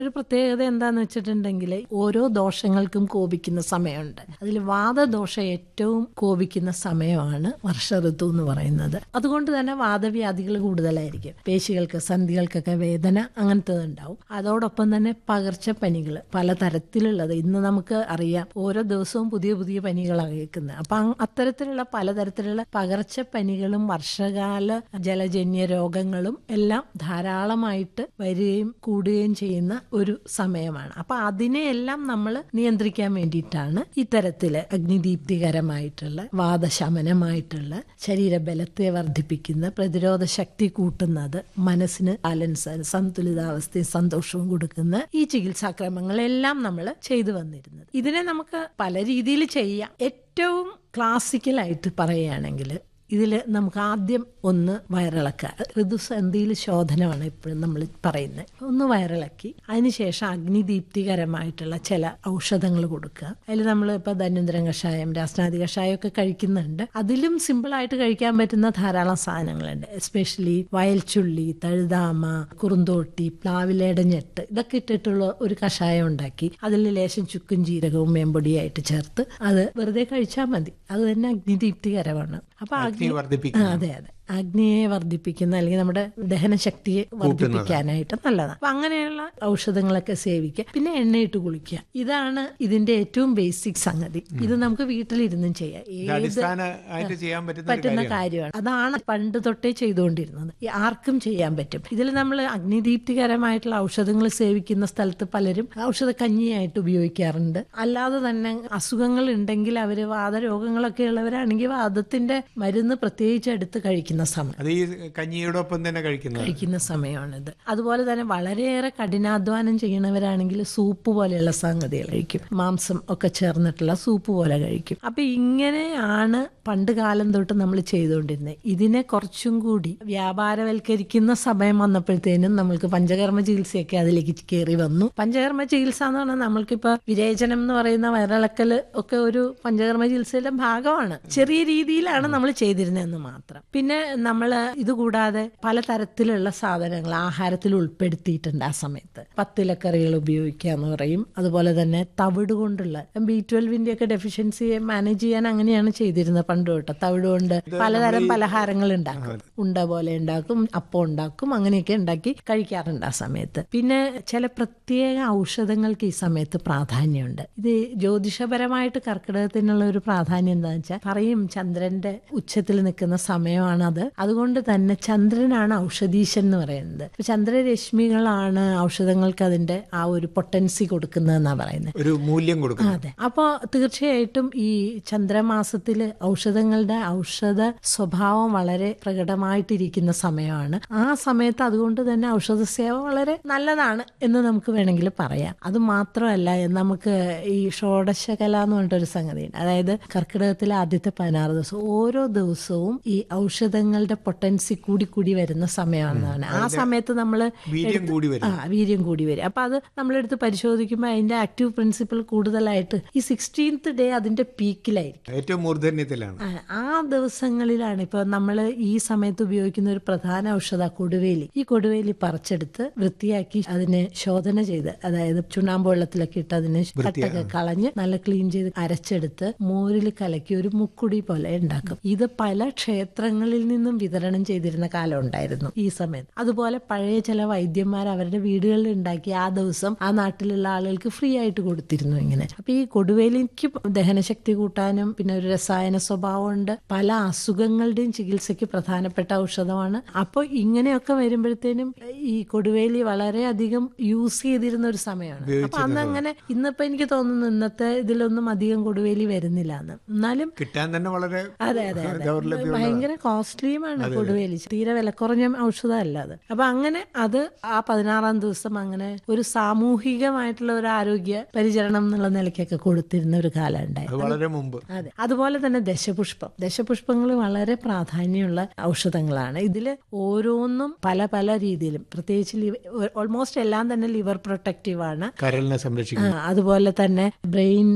ഒരു പ്രത്യേകത എന്താന്ന് വെച്ചിട്ടുണ്ടെങ്കിൽ ഓരോ ദോഷങ്ങൾക്കും കോപിക്കുന്ന സമയമുണ്ട് അതിൽ വാദദോഷം ഏറ്റവും കോപിക്കുന്ന സമയമാണ് വർഷ ഋതു എന്ന് പറയുന്നത് അതുകൊണ്ട് തന്നെ വാദവ്യാധികൾ കൂടുതലായിരിക്കും പേശികൾക്ക് സന്ധികൾക്കൊക്കെ വേദന അങ്ങനത്തെ ഉണ്ടാവും അതോടൊപ്പം തന്നെ പകർച്ചപ്പനികൾ പലതരത്തിലുള്ളത് ഇന്ന് നമുക്ക് അറിയാം ഓരോ ദിവസവും പുതിയ പുതിയ പനികളാണ് കേൾക്കുന്നത് അപ്പൊ അങ് അത്തരത്തിലുള്ള പലതരത്തിലുള്ള പകർച്ചപ്പനികളും വർഷകാല ജലജന്യ രോഗങ്ങളും എല്ലാം ധാരാളമായിട്ട് വരികയും കൂടുകയും ചെയ്യുന്ന ഒരു സമയമാണ് അപ്പൊ അതിനെയെല്ലാം നമ്മൾ നിയന്ത്രിക്കാൻ വേണ്ടിയിട്ടാണ് ഇത്തരത്തില് അഗ്നിദീപ്തികരമായിട്ടുള്ള വാദശമനമായിട്ടുള്ള ശരീരബലത്തെ വർദ്ധിപ്പിക്കുന്ന പ്രതിരോധ ശക്തി കൂട്ടുന്നത് മനസ്സിന് ബാലൻസ് സന്തുലിതാവസ്ഥയും സന്തോഷവും കൊടുക്കുന്ന ഈ ചികിത്സാക്രമങ്ങളെല്ലാം നമ്മൾ ചെയ്തു വന്നിരുന്നത് ഇതിനെ നമുക്ക് പല രീതിയിൽ ചെയ്യാം ഏറ്റവും ക്ലാസിക്കലായിട്ട് പറയുകയാണെങ്കിൽ ഇതിൽ നമുക്ക് ആദ്യം ഒന്ന് വയറിളക്കുക ഋതുസന്ധിയിൽ ശോധനമാണ് എപ്പോഴും നമ്മൾ പറയുന്നത് ഒന്ന് വയറിളക്കി അതിനുശേഷം അഗ്നിദീപ്തികരമായിട്ടുള്ള ചില ഔഷധങ്ങൾ കൊടുക്കുക അതിൽ നമ്മൾ ഇപ്പോൾ ധന്വന്തരം കഷായം രാസ്നാദി കഷായം ഒക്കെ കഴിക്കുന്നുണ്ട് അതിലും സിമ്പിളായിട്ട് കഴിക്കാൻ പറ്റുന്ന ധാരാളം സാധനങ്ങളുണ്ട് എസ്പെഷ്യലി വയൽച്ചുള്ളി തഴുതാമ കുറുന്തോട്ടി പ്ലാവിലയുടെ ഞെട്ട് ഇതൊക്കെ ഇട്ടിട്ടുള്ള ഒരു കഷായം ഉണ്ടാക്കി അതിൽ ലേശം ചുക്കും ജീരകവും മേമ്പൊടിയായിട്ട് ചേർത്ത് അത് വെറുതെ കഴിച്ചാൽ മതി അത് തന്നെ അഗ്നിദീപ്തികരമാണ് അപ്പൊ അഗ്നി ആ, വർദ്ധിപ്പിക്കും അതെ അതെ അഗ്നിയെ വർദ്ധിപ്പിക്കുന്ന അല്ലെങ്കിൽ നമ്മുടെ ദഹനശക്തിയെ വർദ്ധിപ്പിക്കാനായിട്ട് നല്ലതാണ് അപ്പൊ അങ്ങനെയുള്ള ഔഷധങ്ങളൊക്കെ സേവിക്കുക പിന്നെ എണ്ണയിട്ട് കുളിക്കുക ഇതാണ് ഇതിന്റെ ഏറ്റവും ബേസിക് സംഗതി ഇത് നമുക്ക് വീട്ടിലിരുന്നും ചെയ്യാം ഇത് ഏത് അടിസ്ഥാനമായിട്ട് ചെയ്യാൻ പറ്റുന്ന ഒരു പറ്റുന്ന കാര്യമാണ് കാര്യമാണ് അതാണ് പണ്ട് തൊട്ടേ ചെയ്തുകൊണ്ടിരുന്നത് ഈ ആർക്കും ചെയ്യാൻ പറ്റും ഇതിൽ നമ്മൾ അഗ്നിദീപ്തികരമായിട്ടുള്ള ഔഷധങ്ങൾ സേവിക്കുന്ന സ്ഥലത്ത് പലരും ഔഷധ കഞ്ഞിയായിട്ട് ഉപയോഗിക്കാറുണ്ട് അല്ലാതെ തന്നെ അസുഖങ്ങൾ ഉണ്ടെങ്കിൽ അവര് വാദരോഗങ്ങളൊക്കെ ഉള്ളവരാണെങ്കിൽ വാദത്തിന്റെ മരുന്ന് പ്രത്യേകിച്ച് എടുത്ത് കഴിക്കുന്ന സമയം അത് ഈ കഞ്ഞിയോടൊപ്പം തന്നെ കഴിക്കുന്നത് കഴിക്കുന്ന സമയമാണിത് അതുപോലെ തന്നെ വളരെയേറെ കഠിനാധ്വാനം ചെയ്യുന്നവരാണെങ്കിൽ സൂപ്പ് പോലെയുള്ള സംഗതികൾ കഴിക്കും മാംസം ഒക്കെ ചേർന്നിട്ടുള്ള സൂപ്പ് പോലെ കഴിക്കും അപ്പൊ ഇങ്ങനെയാണ് പണ്ട് കാലം തൊട്ട് നമ്മൾ ചെയ്തുകൊണ്ടിരുന്നത് ഇതിനെ കുറച്ചും കൂടി വ്യാപാരവൽക്കരിക്കുന്ന സമയം വന്നപ്പോഴത്തേനും നമ്മൾക്ക് പഞ്ചകർമ്മ ചികിത്സയൊക്കെ അതിലേക്ക് കയറി വന്നു പഞ്ചകർമ്മ ചികിത്സ എന്ന് പറഞ്ഞാൽ നമ്മൾക്കിപ്പോ വിരേചനം എന്ന് പറയുന്ന വയറിളക്കൽ ഒക്കെ ഒരു പഞ്ചകർമ്മ ചികിത്സയുടെ ഭാഗമാണ് ചെറിയ രീതിയിലാണ് നമ്മൾ ചെയ്തിരുന്നതെന്ന് മാത്രം പിന്നെ നമ്മൾ ഇതുകൂടാതെ പലതരത്തിലുള്ള സാധനങ്ങൾ ആഹാരത്തിൽ ഉൾപ്പെടുത്തിയിട്ടുണ്ട് ആ സമയത്ത് പത്തിലക്കറികൾ ഉപയോഗിക്കുക എന്ന് പറയും അതുപോലെ തന്നെ തവിട് കൊണ്ടുള്ള ബി ട്വൽവിന്റെ ഒക്കെ ഡെഫിഷ്യൻസിയെ മാനേജ് ചെയ്യാൻ അങ്ങനെയാണ് ചെയ്തിരുന്നത് പണ്ട് തൊട്ട് തവിട് കൊണ്ട് പലതരം പലഹാരങ്ങൾ ഉണ്ടാക്കും ഉണ്ട പോലെ ഉണ്ടാക്കും അപ്പം ഉണ്ടാക്കും അങ്ങനെയൊക്കെ ഉണ്ടാക്കി കഴിക്കാറുണ്ട് ആ സമയത്ത് പിന്നെ ചില പ്രത്യേക ഔഷധങ്ങൾക്ക് ഈ സമയത്ത് പ്രാധാന്യമുണ്ട് ഇത് ജ്യോതിഷപരമായിട്ട് കർക്കിടകത്തിനുള്ള ഒരു പ്രാധാന്യം എന്താണെന്ന് വെച്ചാൽ പറയും ചന്ദ്രന്റെ ഉച്ചത്തിൽ നിൽക്കുന്ന സമയമാണ് അത് അതുകൊണ്ട് തന്നെ ചന്ദ്രനാണ് ഔഷധീശൻ എന്ന് പറയുന്നത് അപ്പൊ ചന്ദ്രരശ്മികളാണ് ഔഷധങ്ങൾക്ക് അതിന്റെ ആ ഒരു പൊട്ടൻസി കൊടുക്കുന്നതെന്നാണ് പറയുന്നത് ഒരു മൂല്യം കൊടുക്കുന്നു അതെ അപ്പോൾ തീർച്ചയായിട്ടും ഈ ചന്ദ്രമാസത്തില് ഔഷധങ്ങളുടെ ഔഷധ സ്വഭാവം വളരെ പ്രകടമായിട്ടിരിക്കുന്ന സമയമാണ് ആ സമയത്ത് അതുകൊണ്ട് തന്നെ ഔഷധ സേവ വളരെ നല്ലതാണ് എന്ന് നമുക്ക് വേണമെങ്കിൽ പറയാം അത് മാത്രമല്ല നമുക്ക് ഈ ഷോഡശകല എന്ന് പറഞ്ഞിട്ടൊരു സംഗതിയുണ്ട് അതായത് കർക്കിടകത്തിലെ ആദ്യത്തെ പതിനാറ് ദിവസം ഓരോ ദിവസവും ഈ ഔഷധങ്ങളുടെ പൊട്ടൻസി കൂടി കൂടി വരുന്ന സമയമാണെന്നാണ് ആ സമയത്ത് നമ്മൾ വീര്യം കൂടി വരും ആ വീര്യം കൂടി വരും അപ്പൊ അത് നമ്മളെടുത്ത് പരിശോധിക്കുമ്പോൾ അതിന്റെ ആക്റ്റീവ് പ്രിൻസിപ്പിൾ കൂടുതലായിട്ട് ഈ സിക്സ്റ്റീൻത്ത് ഡേ അതിന്റെ പീക്കിലായിരിക്കും ഏറ്റവും മൂർധന്യത്തിലാണ് ആ, ആ ദിവസങ്ങളിലാണ് ഇപ്പൊ നമ്മൾ ഈ സമയത്ത് ഉപയോഗിക്കുന്ന ഒരു പ്രധാന ഔഷധ കൊടുവേലി ഈ കൊടുവേലി പറിച്ചെടുത്ത് വൃത്തിയാക്കി അതിനെ ശോധന ചെയ്ത് അതായത് ചുണ്ണാമ്പ് വെള്ളത്തിലൊക്കെ ഇട്ട് അതിനെ കട്ടൊക്കെ കളഞ്ഞ് നല്ല ക്ലീൻ ചെയ്ത് അരച്ചെടുത്ത് മോരിൽ കലക്കി ഒരു മുക്കുടി പോലെ ഉണ്ടാക്കും ഇത് പല ക്ഷേത്രങ്ങളിൽ നിന്നും വിതരണം ചെയ്തിരുന്ന കാലം ഉണ്ടായിരുന്നു ഈ സമയത്ത് അതുപോലെ പഴയ ചില വൈദ്യന്മാർ അവരുടെ വീടുകളിൽ ഉണ്ടാക്കി ആ ദിവസം ആ നാട്ടിലുള്ള ആളുകൾക്ക് ഫ്രീ ആയിട്ട് കൊടുത്തിരുന്നു ഇങ്ങനെ അപ്പൊ ഈ കൊടുവേലിക്ക് ദഹനശക്തി കൂട്ടാനും പിന്നെ ഒരു രസായന സ്വഭാവമുണ്ട് പല അസുഖങ്ങളുടെയും ചികിത്സയ്ക്ക് പ്രധാനപ്പെട്ട ഔഷധമാണ് അപ്പോൾ ഇങ്ങനെയൊക്കെ വരുമ്പോഴത്തേനും ഈ കൊടുവേലി വളരെയധികം യൂസ് ചെയ്തിരുന്ന ഒരു സമയമാണ് അപ്പൊ അന്ന് അങ്ങനെ ഇന്നിപ്പോ എനിക്ക് തോന്നുന്നു ഇന്നത്തെ ഇതിലൊന്നും അധികം കൊടുവേലി വരുന്നില്ല എന്ന് എന്നാലും കിട്ടാൻ തന്നെ വളരെ അതെ അതെ അതെ ദൗർലഭ്യം ഭയങ്കര കോസ്റ്റ്ലിയുമാണ് കൊടുവേലി തീരെ വിലക്കുറഞ്ഞ ഔഷധമല്ല അത് അപ്പൊ അങ്ങനെ അത് ആ പതിനാറാം ദിവസം അങ്ങനെ ഒരു സാമൂഹികമായിട്ടുള്ള ഒരു ആരോഗ്യ പരിചരണം എന്നുള്ള നിലയ്ക്കൊക്കെ കൊടുത്തിരുന്ന ഒരു കാലം ഉണ്ടായിരുന്നു അത് വളരെ മുമ്പ് അതെ അതുപോലെ തന്നെ ദശപുഷ്പം ദശപുഷ്പങ്ങൾ വളരെ പ്രാധാന്യമുള്ള ഔഷധങ്ങളാണ് ഇതിൽ ഓരോന്നും പല പല രീതിയിലും പ്രത്യേകിച്ച് ഓൾമോസ്റ്റ് എല്ലാം തന്നെ ലിവർ പ്രൊട്ടക്റ്റീവ് ആണ് കരളിനെ സംരക്ഷിക്കും ആ, അതുപോലെ തന്നെ ബ്രെയിൻ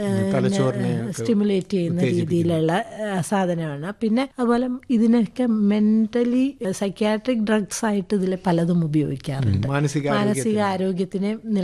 തലച്ചോറിനെ സ്റ്റിമുലേറ്റ് ചെയ്യുന്ന രീതിയിലുള്ള ആ, സാധനമാണ് പിന്നെ അതുപോലെ ഇതിനൊക്കെ മെന്റലി സൈക്യാട്രിക് ഡ്രഗ്സ് ആയിട്ട് ഇതിൽ പലതും ഉപയോഗിക്കാറുണ്ട് മാനസിക മാനസിക ആരോഗ്യത്തിനെ